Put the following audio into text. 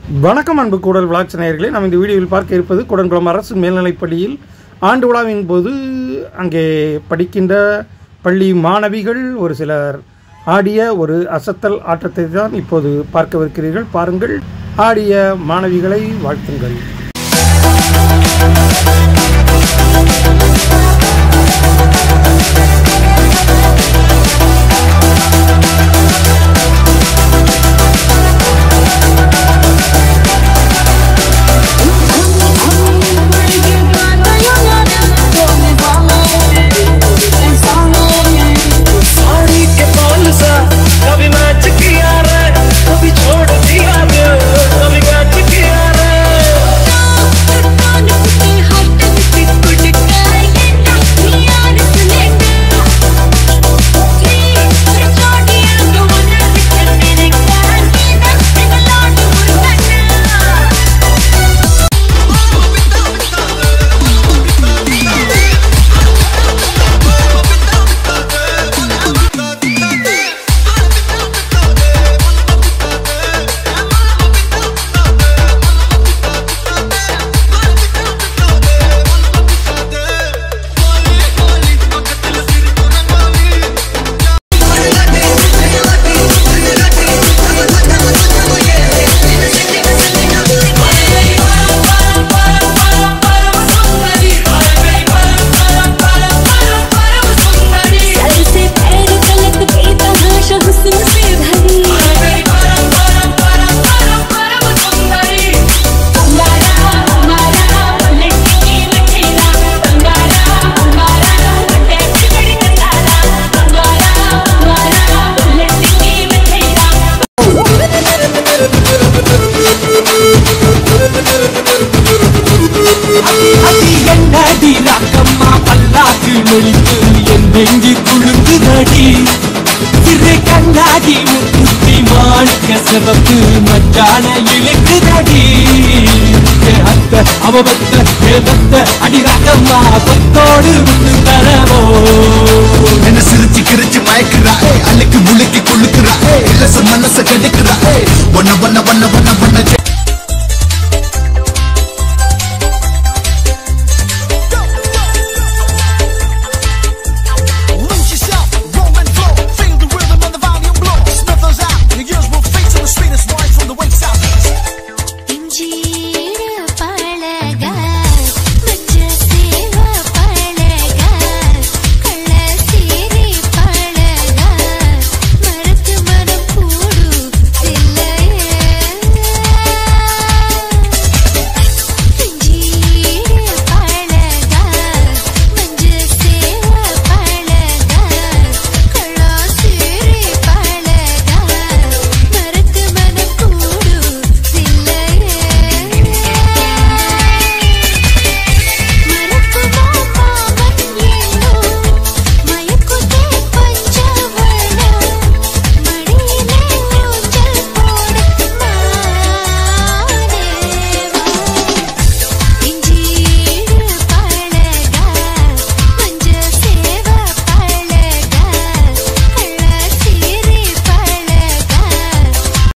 வணக்கம் அன்பு கூடல் விளாட்சி நேயர்களே நாம் இந்த வீடியோவில் பார்க்க இருப்பது குடன்குளம் அரசு மேல்நிலைப்பள்ளியில் ஆண்டு விழாவின் போது அங்கே படிக்கின்ற பள்ளி மாணவிகள் ஒரு சிலர் ஆடிய ஒரு அசத்தல் ஆட்டத்தை தான் இப்போது பார்க்கவிருக்கிறீர்கள் பாருங்கள் ஆடிய மாணவிகளை வாழ்த்துங்கள் साड़ी के बाल सा कभी मैच किया रे कभी छोड़ दिया रे कभी मैच किया रे हुस्न से भरी அடி என்னடி ராக்கம்மா பல்லாக்கு நொழித்து என் நெஞ்சு குழுங்குதடி சிறு கண்ணாடி முக்குத்தி மாணிக்க சிவப்பு மச்சான இழுக்குதடி ஏ அத்த அவபத்த ஏதத்த அடி ராக்கம்மா கொத்தோடு விட்டு தரவோ என்ன சிரிச்சு கிரிச்சு மயக்குறா ஏய், அன்னைக்கு முழுக்கி குளுக்குறா ஏய், இலச மனச கெடுக்குறா ஏய். ஒன்ன ஒன்ன ஒன்ன ஒன்ன